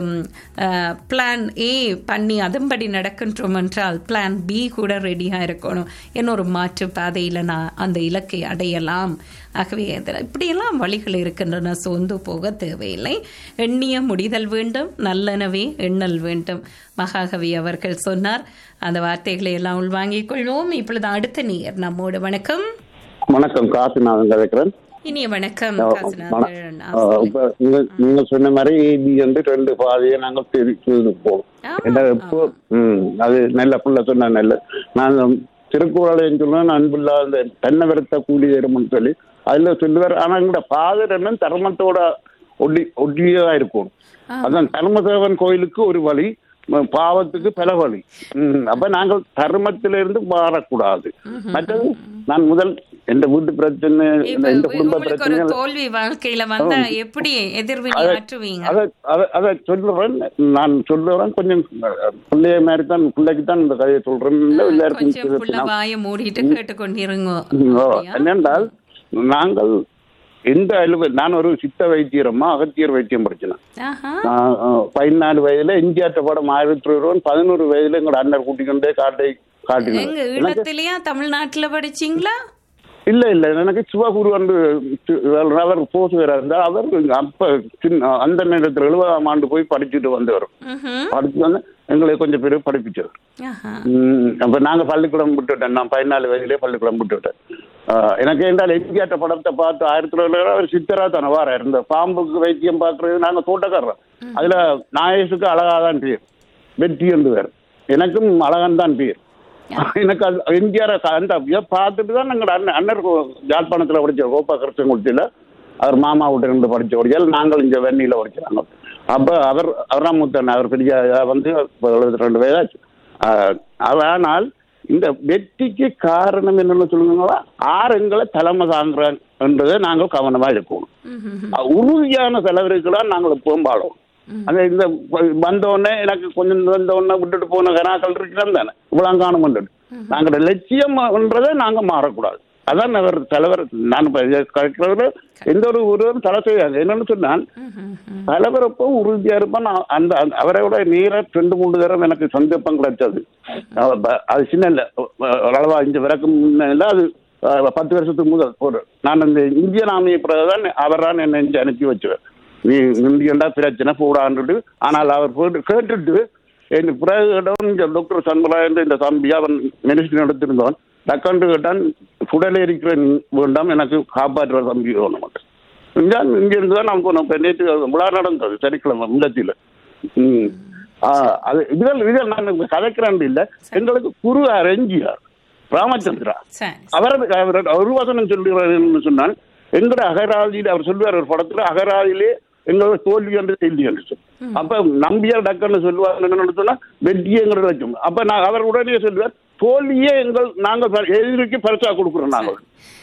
பிளான் ஏ பண்ணி அதன்படி நடக்கின்றோம் என்றால் பிளான் பி கூட ரெடியாக இருக்கணும் இன்னொரு மாற்று பாதையில் நான் அந்த இலக்கை அடையலாம் ஆகவே அதில் இப்படியெல்லாம் வழிகள் இருக்கின்றன சோர்ந்து போக தேவையில்லை எண்ணிய முடிதல் வேண்டும் நல்லனவே எண்ணல் வேண்டும் மகாகவி அவர்கள் சொன்னார் அந்த வார்த்தைகளை எல்லாம் உள்வாங்கிக் கொள்வோம் இப்பொழுது அடுத்த நீர் நம்மோடு வணக்கம் வணக்கம் காசிநாதன் கதைக்கிறேன் இனிய வணக்கம் வண- காசிநாதன் ஆ, இப்ப நீங்க நீங்க சொன்ன மாதிரி ஏபி என்று ரெண்டு பாதையை நாங்க பிரிச்சு போவோம் ஏன்னா இப்போ ம், அது நல்ல புள்ள சொன்ன நல்ல நான் திருக்குறளையும் சொல்லுவேன் அன்புல்லா அந்த தென்னை விரத்த கூலி தரும்னு சொல்லி அதுல சொல்லுவார் ஆனா எங்கட பாதர் என்ன தர்மத்தோட ஒட்டி ஒட்டியதா இருக்கும் அதான் தர்மதேவன் கோயிலுக்கு ஒரு வழி ம- பாவத்துக்கு பல வழி ம், அப்ப நாங்கள் தர்மத்திலிருந்து மாறக்கூடாது மற்றது நான் முதல் எந்த வீட்டு பிரச்சனை இப்ப எந்த குடும்ப உங்களுக்கு ஒரு பிரச்சனை தோல்வி வாழ்க்கையில வந்தா ஆ. எப்படி எதிர்வினை அத- ஆற்றுவீங்க அத அத- அத சொல்லுறேன் நான் சொல்லுறேன் கொஞ்சம் பிள்ளைய மாதிரி தான் பிள்ளைக்கு தான் இந்த கதையை சொல்றேன் இல்ல எல்லாருக்கும் கொஞ்சம் தெரியும். புள்ள வாய மூடிட்டு கேட்டுக்கொண்டிருங்க ஓ, என்னென்றால் நாங்கள் எந்த அளவு நான் ஒரு சித்த வைத்தியரம்மா அகத்தியர் வைத்தியம் படிச்சேன் ஆஹா நான், அஹ், பதினாலு வயதுல எம்ஜிஆர் படம் ஆயிரத்தி ரூபாய் பதினோரு வயதுல எங்களோட அண்ணர் கூட்டிக்கொண்டே காட்டை எங்க காட்டினார் எனக்கு ஈழத்திலயா தமிழ்நாட்டுல படிச்சீங்களா இல்ல இல்ல எனக்கு சிவகுரு வந்து சி- அவர் போசுவரா இருந்தா அவர் அப்ப சின்ன அந்த நேரத்தில் எழுபதாம் ஆண்டு போய் படிச்சுட்டு வந்தவர் ம்ஹும். படிச்சு வந்து எங்களை கொஞ்சம் பேர் படிப்பிச்சார் ஆஹா. ம், அப்ப நாங்க பள்ளிக்கூடம் விட்டுவிட்டேன் நான் பதினாலு வயதிலே பள்ளிக்கூடம் விட்டுவிட்டேன் ஆஹ், எனக்கு என்றால் எம்ஜிஆர் படத்தை பார்த்து ஆயிரத்தி தொள்ளாயிரம் அவர் சித்தரா தானே வார இருந்த பாம்புக்கு வைத்தியம் பார்க்கறது நாங்க தோட்டக்காரர் அதுல நாயேசுக்கு அழகா தான் பேர் வெற்றி என்று பேர் எனக்கும் அழகன் தான் பேர் எனக்கு அது எம்ஜிஆர் அந்த இதை பார்த்துட்டு தான் எங்களோட அண்ணன் அண்ணர் கோ- யாழ்ப்பாணத்துல படிச்ச கோப்பா கிருஷ்ணங்குடியில அவர் மாமா வீட்டு இருந்து படிச்ச வடியால் நாங்கள் இங்க வெண்ணில படிச்சாங்க அப்ப அவர் அவர்தான் மூத்தன் அவர் பெரிய வந்து எழுபத்தி ரெண்டு வயதாச்சு ஆஹ், அவ- ஆனால் இந்த வெற்றிக்கு காரணம் என்னன்னு சொல்லுங்களா ஆறு எங்களை தலைமை தாங்குறன்றதை நாங்கள் கவனமா இருக்கணும் அஹ், உறுதியான தலைவருக்குலாம் நாங்கள் எப்பவும் வாழும் அந்த இந்த வந்த உடனே எனக்கு கொஞ்சம் வந்த உடனே விட்டுட்டு போன கனாக்கள் இருக்கிறோம் தானே இவ்வளவு காணும் வந்துட்டு நாங்கள் லட்சியம்ன்றதை நாங்க மாறக்கூடாது அதான் அவர் தலைவர் நான் இப்ப இதை கற்கிறதுல எந்த ஒரு ஒருவரும் தலை செய்யாது என்னன்னு சொன்னால் தலைவர் அப்போ உறுதியா இருப்பான் நான் அந்த அந்த- அவரை விட நேர ரெண்டு மூணு தரம் எனக்கு சந்தர்ப்பம் கிடைச்சது அவ- ப- அது சின்ன இல்லை அளவா அஞ்சு வரைக்கும் முன்ன அது அஹ், பத்து வருஷத்துக்கு முதல் ஒரு நான் அந்த இந்திய நாமிய பிறகுதான் அவர் தான் என்னை இங்க அனுப்பி வச்சுவேன் நீ இந்தியண்டா பிரச்சனை போடான்ட்டு ஆனால் அவர் போட்டு கேட்டுட்டு என் பிறகு கேட்டவன் இந்த டாக்டர் சண்முகாயன் இந்த தம்பி அவன் மெடிசின் எடுத்திருந்தவன் டக்காண்டு கேட்டான் குடலே இருக்கிற நீ வேண்டாம் எனக்கு காப்பாற்றுற தம்பி வேணும் மட்டும் இங்க இங்க இருந்து தான் நான் போனோம் இப்ப நேற்று விழா நடந்தது சனிக்கிழமை முந்தத்தில் ம் ஆ, அது இதில் இதில் நான் இப்ப கதைக்கிறேன் இல்லை எங்களுக்கு குரு எம்ஜிஆர் ராமச்சந்திரா சரி அவர் அவர் ஒரு வசனம் சொல்லுகிறார் சொன்னால் எங்கட அகராதியில் அவர் சொல்லுவார் ஒரு படத்துல அகராதியிலே எங்களோட தோல்வி என்று செய்தி என்று சொல்லி அப்ப நம்பியார் டக்குன்னு சொல்லுவார் என்னன்னு சொன்னா வெற்றியங்கிற லட்சம் அப்ப நான் அவர் உடனே சொல்லுவார் தோல்வியே எங்கள் நாங்கள் பரி- எதிரிக்கு பரிசா கொடுக்குறோம் நாங்கள்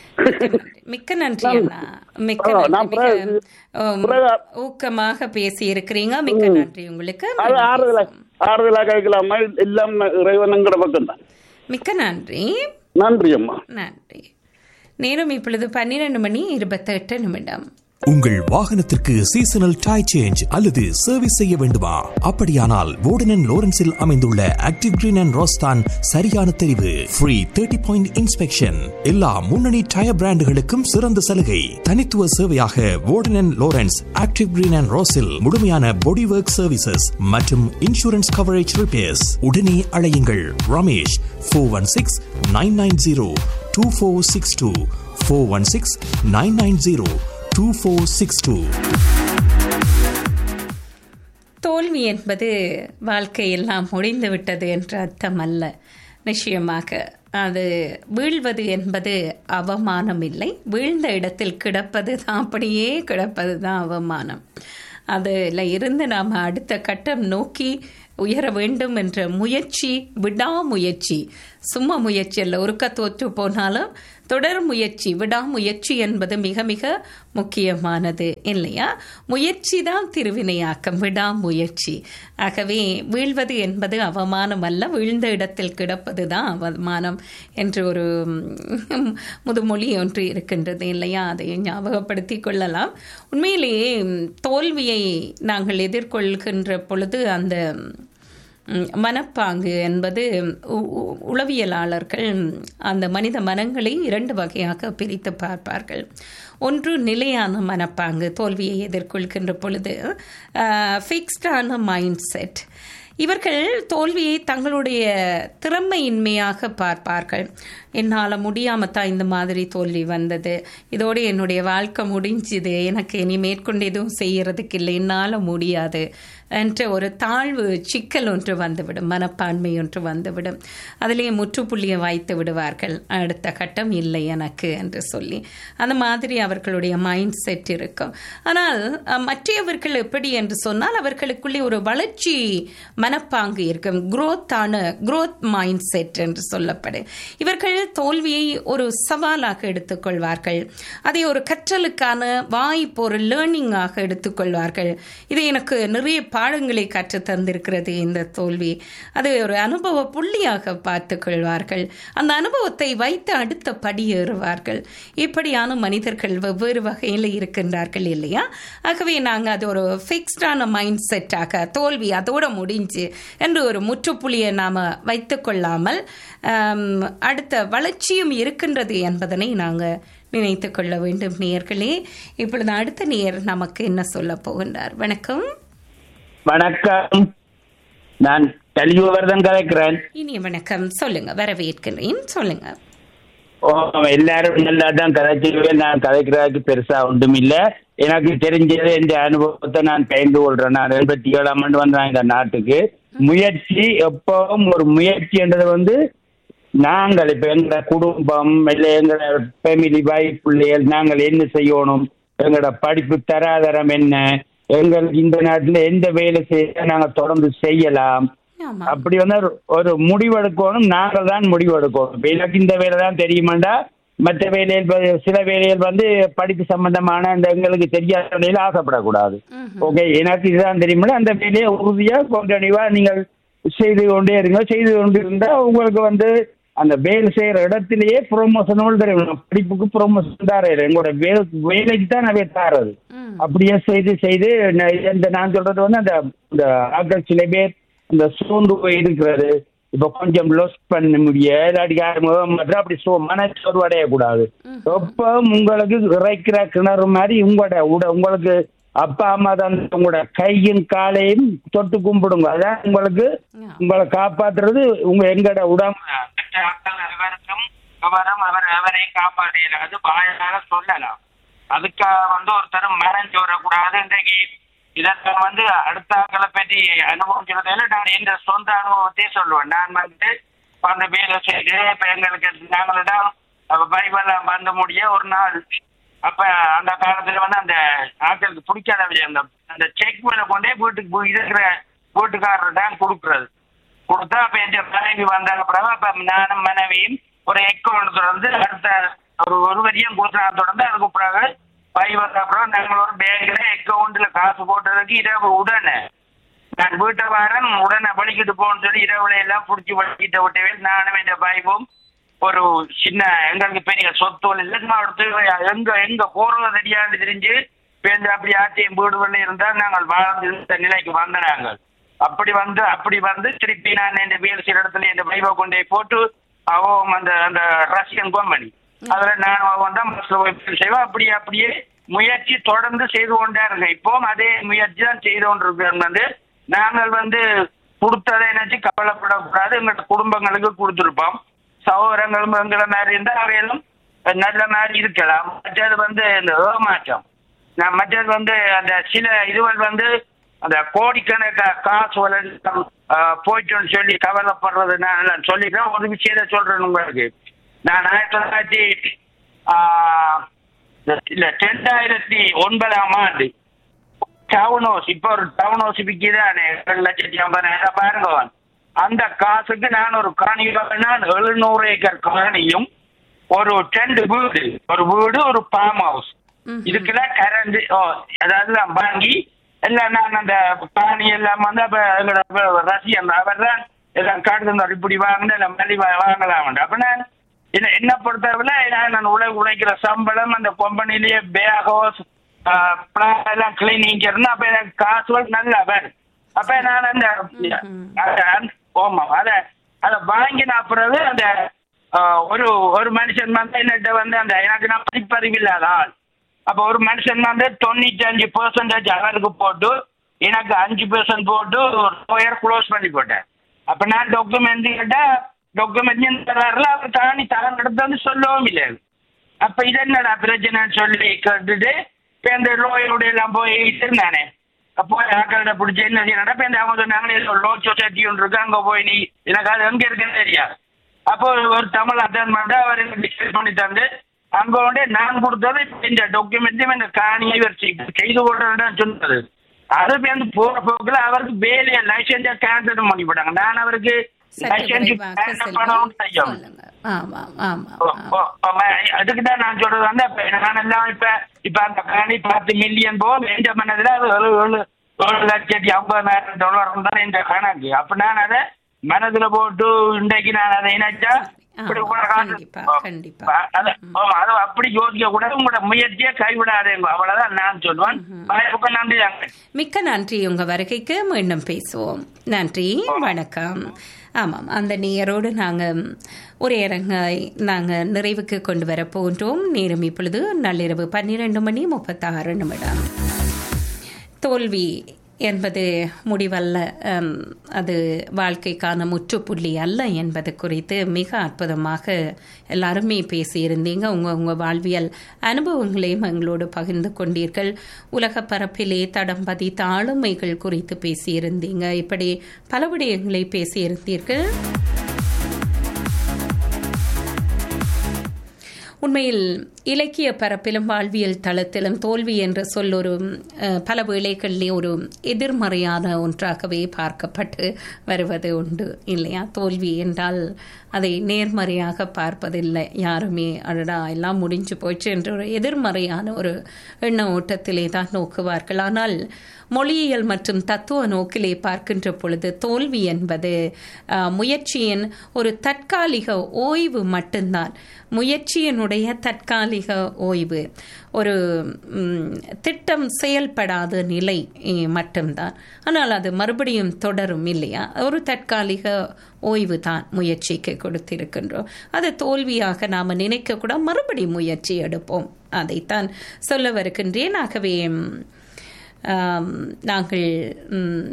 மிக்க நன்றி அண்ணா மிக்க ஆ, நன்றி நான் மிக பிறகு- உம், பிறகு- ஊக்கமாக பேசி இருக்கிறீங்க மிக்க நன்றி உங்களுக்கு அது ஆறுதலா ஆறுதலா கேட்கலாமா எல்லாம் இறைவனுங்கிற பக்கம் தான் மிக்க நன்றி நன்றி அம்மா நன்றி நேரம் இப்பொழுது பன்னிரண்டு மணி இருபத்தெட்டு நிமிடம் உங்கள் வாகனத்திற்கு சீசனல் டை சேஞ்ச் அல்லது சர்வீஸ் செய்ய வேண்டுமா அப்படியானால் வோர்டன் லோரன்ஸில் அமைந்துள்ள ஆக்டிவ் கிரீன் அண்ட் ரோஸ்தான் சரியான தெரிவு ஃப்ரீ தேர்ட்டி பாயிண்ட் இன்ஸ்பெக்ஷன் எல்லா முன்னணி டயர் பிராண்டுகளுக்கும் சிறந்த சலுகை தனித்துவ சேவையாக Worden Lawrence active green and ரோஸில் முழுமையான பாடி ஒர்க் சர்வீசஸ் மற்றும் இன்சூரன்ஸ் கவரேஜ் ரிப்பேர்ஸ் உடனே அழையுங்கள் Ramesh four one six nine nine zero two four six two four one six nine nine zero 2462. தோல்வி என்பது வாழ்க்கையெல்லாம் முடிந்து விட்டது என்ற அர்த்தம் அல்ல நிச்சயமாக அது வீழ்வது என்பது அவமானம் இல்லை வீழ்ந்த இடத்தில் கிடப்பது தான் அப்படியே கிடப்பது தான் அவமானம் அதில் இருந்து நாம் அடுத்த கட்டம் நோக்கி உயர வேண்டும் என்ற முயற்சி விடாமுயற்சி சும்மா முயற்சி அல்ல ஒருக்க தோற்று போனாலும் தொடர் முயற்சி விடாமுயற்சி என்பது மிக மிக முக்கியமானது இல்லையா முயற்சி தான் திருவினையாக்கம் விடாமுயற்சி ஆகவே வீழ்வது என்பது அவமானம் அல்ல வீழ்ந்த இடத்தில் கிடப்பது தான் அவமானம் என்று ஒரு ம், முதுமொழி ஒன்று இருக்கின்றது இல்லையா அதை ஞாபகப்படுத்திக் கொள்ளலாம் உண்மையிலேயே ம், தோல்வியை நாங்கள் எதிர்கொள்கின்ற பொழுது அந்த ம், மனப்பாங்கு என்பது உ- உ- உளவியலாளர்கள் அந்த மனித மனங்களை இரண்டு வகையாக பிரித்து பார்ப்பார்கள் ஒன்று நிலையான மனப்பாங்கு தோல்வியை எதிர்கொள்கின்ற பொழுது ஃபிக்ஸ்டான மைண்ட் செட் இவர்கள் தோல்வியை தங்களுடைய திறமையின்மையாக பார்ப்பார்கள் என்னால் முடியாம தான் இந்த மாதிரி தோல்வி வந்தது இதோடு என்னுடைய வாழ்க்கை முடிஞ்சுது எனக்கு இனி மேற்கொண்டு எதுவும் செய்யறதுக்கு இல்லை என்னால் முடியாது என்ற ஒரு தாழ்வு சிக்கல் ஒன்று வந்துவிடும் மனப்பான்மை ஒன்று வந்துவிடும் அதிலே முற்றுப்புள்ளியை வைத்து விடுவார்கள் அடுத்த கட்டம் இல்லை எனக்கு என்று சொல்லி அந்த மாதிரி அவர்களுடைய மைண்ட் செட் இருக்கும் ஆனால் அஹ், மற்றவர்கள் எப்படி என்று சொன்னால் அவர்களுக்குள்ளே ஒரு வளர்ச்சி மனப்பாங்கு இருக்கும் குரோத்தான குரோத் மைண்ட் செட் என்று சொல்லப்படும் இவர்கள் தோல்வியை ஒரு சவாலாக எடுத்துக்கொள்வார்கள் அதை ஒரு கற்றலுக்கான வாய்ப்பு ஒரு லேர்னிங்காக எடுத்துக்கொள்வார்கள் இது எனக்கு நிறைய பாடங்களை கற்றுத் தந்திருக்கிறது இந்த தோல்வி அதை ஒரு அனுபவ புள்ளியாக பார்த்துக் கொள்வார்கள் அந்த அனுபவத்தை வைத்து அடுத்த படி ஏறுவார்கள் இப்படியான மனிதர்கள் வெவ்வேறு வகையில் இருக்கின்றார்கள் இல்லையா ஆகவே நாங்கள் அது ஒரு ஃபிக்ஸ்டான மைண்ட் செட்டாக தோல்வி அதோட முடிஞ்சு என்று ஒரு முற்றுப்புள்ளியை நாம் வைத்து கொள்ளாமல் ஆம், அடுத்த வளர்ச்சியும் இருக்கின்றது என்பதனை நாங்கள் நினைத்து கொள்ள வேண்டும் நேயர்களே இப்பொழுது அடுத்த நேயர் நமக்கு என்ன சொல்ல போகின்றார் வணக்கம் வணக்கம் நான் கலியுகவர்தன் கலைக்கிறேன் இனிய வணக்கம் சொல்லுங்க வரவேற்கிறேன் சொல்லுங்க ஓ எல்லாரும் நல்லா தான் கதைச்சிருவேன் நான் கதைக்கிறதுக்கு பெருசா ஒன்றும் இல்ல எனக்கு தெரிஞ்சது இந்த அனுபவத்தை நான் பகிர்ந்து கொள்றேன் நான் எண்பத்தி ஏழாம் ஆண்டு வந்தேன் இந்த நாட்டுக்கு முயற்சி எப்பவும் ஒரு முயற்சின்றது வந்து நாங்கள் இப்ப எங்களோட குடும்பம் இல்லை எங்களோட ஃபேமிலி பாய் பிள்ளைகள் நாங்கள் என்ன செய்யணும் எங்களோட படிப்பு தராதரம் என்ன எங்களுக்கு இந்த நாட்டில் எந்த வேலை செய்ய நாங்கள் தொடர்ந்து செய்யலாம் ஆமா அப்படி வந்து ஒரு- ஒரு முடிவெடுக்கணும் நாங்கள் தான் முடிவெடுக்கணும் இப்ப எனக்கு இந்த வேலை தான் தெரியுமாண்டா மற்ற வேலைகள் ப- சில வேலைகள் வந்து படிப்பு சம்பந்தமான அந்த எங்களுக்கு தெரியாத வேலையில ஆசைப்படக்கூடாது ஓகே எனக்கு இதுதான் தெரியுமில்ல அந்த வேலையை உறுதியா கண்டினியூவா நீங்கள் செய்து கொண்டே இருங்க செய்து கொண்டு இருந்தா உங்களுக்கு வந்து அந்த வேலை செய்யற இடத்திலேயே ப்ரொமோஷனோடு தெரியும் படிப்புக்கு ப்ரொமோஷன் தார எங்களோட வேலை வேலைக்கு தான் நிறைய தாரது அப்படியே செய்து செய்து ந- இந்த நான் சொல்றது வந்து அந்த இந்த ஆட்கள் சில பேர் இந்த சோர்ந்து போய் இருக்கிறது இப்ப கொஞ்சம் லொஸ் பண்ண முடிய இல்லாட்டி யாரும் மற்றும் அப்படி சோ மன சோர்வு அடையக்கூடாது எப்ப உங்களுக்கு இறைக்கிற கிணறு மாதிரி உங்களோட உட உங்களுக்கு அப்பா அம்மா தான் உங்களோட கையும் காலையும் தொட்டு கும்பிடுங்க அதான் உங்களுக்கு உங்களை காப்பாத்துறது உங்க எங்கட உடம்பு மற்ற ஆட்கள் அனைவருக்கும் அவரும் அவர் அவரை காப்பாற்றல அது வாயால சொல்லலாம் அதுக்காக வந்து ஒருத்தர் மறைஞ்சு வரக்கூடாது இன்றைக்கு இதற்கு வந்து அடுத்த ஆட்களை பற்றி அனுபவம் சொல்றதில்ல நான் என்ற சொந்த அனுபவத்தையே சொல்லுவேன் நான் வந்து அந்த வேலை செய்து இப்ப எங்களுக்கு நாங்களிடம் பைபிள் வந்து முடிய ஒரு நாள் அப்ப அந்த காலத்துல வந்து அந்த ஆட்களுக்கு பிடிக்காத விஷயம் அந்த அந்த செக் மேல கொண்டே வீட்டுக்கு போய் இருக்கிற வீட்டுக்காரர் தான் கொடுக்கறது கொடுத்தா அப்ப என் மனைவி வந்தாங்க பிறகு அப்ப நானும் மனைவியும் ஒரு அக்கௌண்ட் தொடர்ந்து அடுத்த ஒரு ஒரு வரியும் கொடுத்தா தொடர்ந்து அதுக்கு பிறகு பை வந்த அப்புறம் நாங்கள் ஒரு பேங்க்ல அக்கௌண்ட்ல காசு போட்டதுக்கு இரவு உடனே நான் வீட்டை வரேன் உடனே வலிக்கிட்டு போகணும்னு சொல்லி இரவுல எல்லாம் பிடிச்சி வலிக்கிட்ட விட்டவே நானும் என் பைப்பும் ஒரு சின்ன எங்களுக்கு பெரிய சொத்து இல்லை எடுத்து எங்க எங்க போறது தெரியாது தெரிஞ்சு பேருந்து அப்படி ஆட்சியும் வீடுகளில் இருந்தால் நாங்கள் வாழ்ந்து இந்த நிலைக்கு வந்த நாங்கள் அப்படி வந்து அப்படி வந்து திருப்பி நான் இந்த வேலை செய்யற இடத்துல இந்த பைப்பை கொண்டே போட்டு அவன் அந்த அந்த ரஷ்யன் கம்பெனி அதுல நான் அவன் தான் பஸ்ல போய் வேலை செய்வேன் அப்படி அப்படியே முயற்சி தொடர்ந்து செய்து கொண்டே இருங்க இப்போ அதே முயற்சி தான் செய்து கொண்டிருக்கிறோம் வந்து நாங்கள் வந்து கொடுத்ததை நினைச்சு கவலைப்படக்கூடாது எங்களோட குடும்பங்களுக்கு கொடுத்துருப்போம் சகோதரங்களும் எங்களை மாதிரி இருந்தால் அவையிலும் நல்ல மாதிரி இருக்கலாம் மற்றது வந்து இந்த ஏமாற்றம் நான் மற்றது வந்து அந்த சில இதுகள் வந்து அந்த கோடிக்கணக்க காசு வளர்ந்து போயிட்டோன்னு சொல்லி கவலைப்படுறது நான் நான் சொல்லிக்கிறேன் ஒரு விஷயத்த சொல்றேன் உங்களுக்கு நான் ஆயிரத்தி தொள்ளாயிரத்தி ஆஹ், இல்ல ரெண்டாயிரத்தி ஒன்பதாம் ஆண்டு டவுன் ஹவுஸ் இப்போ ஒரு டவுன் ஹவுஸ் விற்கிறானே ரெண்டு லட்சத்தி ஐம்பதாயிரம் பாருங்க அந்த காசுக்கு நான் ஒரு காணி நான் எழுநூறு ஏக்கர் காணியும் ஒரு ரெண்டு வீடு ஒரு வீடு ஒரு ஃபார்ம் ஹவுஸ் இதுக்கெல்லாம் கரண்ட் ஓ அதாவது நான் வாங்கி எல்லாம் நான் அந்த காணி எல்லாம் வந்து அப்ப எங்களோட ரசிகன் அவர் தான் எல்லாம் காட்டு இப்படி வாங்கின இல்லை மல்லி வாங்கலாம் அப்ப நான் என்ன என்ன பொறுத்தவரை நான் நான் உழை உழைக்கிற சம்பளம் அந்த கம்பெனிலேயே பேக் ஹவுஸ் எல்லாம் கிளீனிங் இருந்தா அப்ப எனக்கு காசுகள் நல்லா வரும் அப்ப நான் அந்த அத- ஆமா அத அத வாங்கின பிறகு அந்த ஆ, ஒரு ஒரு மனுஷன் வந்து என்னட்ட வந்து அந்த எனக்கு நான் படிப்பறிவு இல்லாத ஆள் அப்ப ஒரு மனுஷன் வந்து தொண்ணூத்தி அஞ்சு பெர்சன்டேஜ் அவருக்கு போட்டு எனக்கு அஞ்சு பெர்சன்ட் போட்டு லோயர் க்ளோஸ் பண்ணி போட்டேன் அப்ப நான் டாக்குமெண்ட் கேட்டா டாக்குமெண்ட் தர்றாருல அவர் தானி தரம் எடுத்து வந்து சொல்லவும் இல்லை அப்ப இது என்னடா பிரச்சனைன்னு சொல்லி கேட்டுட்டு இப்ப இந்த லோயரோட எல்லாம் போய் இருந்தானே அப்போ ஆக்கள்கிட்ட பிடிச்சி என்ன செய்யணும் இப்ப இந்த அவங்க சொன்னாங்க ஏதோ லோ சொசைட்டி ஒன்று இருக்கு அங்க போய் நீ எனக்கு அது எங்க இருக்குன்னு தெரியாது அப்போ ஒரு தமிழ் அட்டன் பண்ணிட்டு அவர் எனக்கு டிஸ்கஸ் பண்ணி தந்து அங்க வந்து நான் கொடுத்தது இப்ப இந்த டாக்குமெண்ட்டையும் இந்த காணியை இவர் செய்- செய்து கொள்றதுன்னு சொன்னது அது வந்து போற போக்குல அவருக்கு வேலையை லைசன்ஸை கேன்சல் பண்ணி போட்டாங்க நான் அவருக்கு சற்று லைசன்ஸ் விரைவாக கேன்சல் செல்வோம் பண்ணவும் செய்யும் சொல்லுங்க ஆமாம் ஆமாம் ஓ, ஓ, ஆமா. அதுக்கு தான் நான் சொல்றது வந்து இப்ப நான் எல்லாம் இப்ப இப்ப அந்த காணி பத்து மில்லியன் போகும் எந்த மனதுல அது ஏழு ஏழு ஏழு லட்சத்தி ஐம்பதாயிரம் டாலர் தான் இந்த கணக்கு அப்ப நான் அதை மனதுல போட்டு இன்றைக்கு நான் அதை இணைச்சா இப்படி ஆமா, கூட காசு- கண்டிப்பா, கண்டிப்பா. அ- அது ஓ, அது அப்படி யோசிக்க கூடாது உங்களோட முயற்சியை கைவிடாதேங்க அவ்வளவுதான் நான் சொல்லுவேன் வாய்ப்புக்கு நன்றி அங்க மிக்க நன்றி உங்க வருகைக்கு மீண்டும் பேசுவோம் நன்றி வணக்கம் ஆமாம் அந்த நேயரோடு நாங்கள் ஒரே அரங்கை நாங்கள் நிறைவுக்கு கொண்டு வர போன்றோம் நேரம் இப்பொழுது நள்ளிரவு பன்னிரண்டு மணி முப்பத்தாறு நிமிடம் தோல்வி என்பது முடிவல்ல அம், அது வாழ்க்கைக்கான முற்றுப்புள்ளி அல்ல என்பது குறித்து மிக அற்புதமாக எல்லாருமே பேசியிருந்தீங்க உங்க உங்க வாழ்வியல் அனுபவங்களையும் எங்களோடு பகிர்ந்து கொண்டீர்கள் உலக பரப்பிலே தடம் பதித்த ஆளுமைகள் குறித்து பேசியிருந்தீங்க இப்படி பல விடயங்களை பேசியிருந்தீர்கள் உண்மையில் இலக்கிய பரப்பிலும் வாழ்வியல் தளத்திலும் தோல்வி என்ற சொல் ஒரு அஹ், பல வேளைகளிலே ஒரு எதிர்மறையான ஒன்றாகவே பார்க்கப்பட்டு வருவது உண்டு இல்லையா தோல்வி என்றால் அதை நேர்மறையாக பார்ப்பதில்லை யாருமே அடடா எல்லாம் முடிஞ்சு போச்சு என்ற ஒரு எதிர்மறையான ஒரு எண்ண ஓட்டத்திலே தான் நோக்குவார்கள் ஆனால் மொழியியல் மற்றும் தத்துவ நோக்கிலே பார்க்கின்ற பொழுது தோல்வி என்பது அஹ், முயற்சியின் ஒரு தற்காலிக ஓய்வு மட்டும்தான் முயற்சியினுடைய தற்காலிக ஓய்வு ஒரு ம், திட்டம் செயல்படாத நிலை eh, மட்டும்தான் ஆனால் அது மறுபடியும் தொடரும் இல்லையா ஒரு தற்காலிக ஓய்வு தான் முயற்சிக்கு கொடுத்திருக்கின்றோம் அது தோல்வியாக நாம் நினைக்க கூட மறுபடியும் முயற்சி எடுப்போம் அதைத்தான் சொல்ல வருகின்றேன் ஆகவே ம், ஆம், நாங்கள் ம்,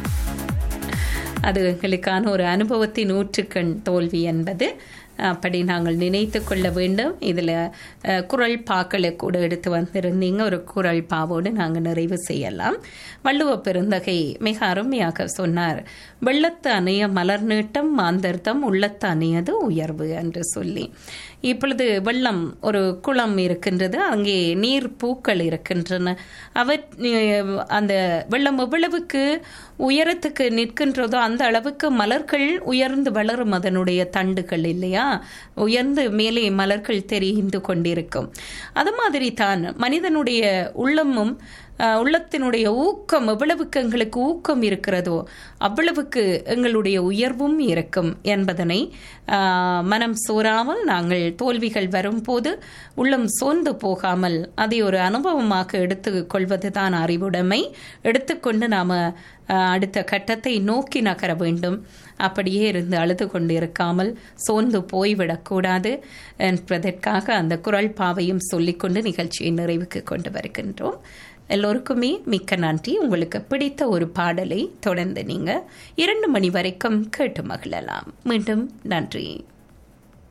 அது எங்களுக்கான ஒரு அனுபவத்தின் ஊற்றுக்கண் தோல்வி என்பது அப்படி நாங்கள் நினைத்து கொள்ள வேண்டும் இதில் குரல் பாக்களை கூட எடுத்து வந்திருந்தீங்க ஒரு குரல் பாவோடு நாங்கள் நிறைவு செய்யலாம் வள்ளுவ பெருந்தகை மிக அருமையாக சொன்னார் வெள்ளத்து அணைய மலர் நீட்டம் மாந்தர்த்தம் உள்ளத்து அணையது உயர்வு என்று சொல்லி இப்பொழுது வெள்ளம் ஒரு குளம் இருக்கின்றது அங்கே நீர் பூக்கள் இருக்கின்றன அவர் அந்த வெள்ளம் எவ்வளவுக்கு உயரத்துக்கு நிற்கின்றதோ அந்த அளவுக்கு மலர்கள் உயர்ந்து வளரும் அதனுடைய தண்டுகள் இல்லையா உயர்ந்து மேலே மலர்கள் தெரிந்து கொண்டிருக்கும் அது மாதிரி தான் மனிதனுடைய உள்ளமும் அஹ், உள்ளத்தினுடைய ஊக்கம் எவ்வளவுக்கு எங்களுக்கு ஊக்கம் இருக்கிறதோ அவ்வளவுக்கு எங்களுடைய உயர்வும் இருக்கும் என்பதனை அஹ், மனம் சோராமல் நாங்கள் தோல்விகள் வரும்போது உள்ளம் சோர்ந்து போகாமல் அதை ஒரு அனுபவமாக எடுத்து கொள்வதுதான் அறிவுடைமை எடுத்துக்கொண்டு நாம அஹ், அடுத்த கட்டத்தை நோக்கி நகர வேண்டும் அப்படியே இருந்து அழுது கொண்டு இருக்காமல் சோர்ந்து போய்விடக்கூடாது என்பதற்காக அந்த குரல் பாவையும் சொல்லிக்கொண்டு நிகழ்ச்சியை நிறைவுக்கு கொண்டு வருகின்றோம் எல்லோருக்குமே மிக்க நன்றி உங்களுக்கு பிடித்த ஒரு பாடலை தொடர்ந்து நீங்க இரண்டு மணி வரைக்கும் கேட்டு மகிழலாம் மீண்டும் நன்றி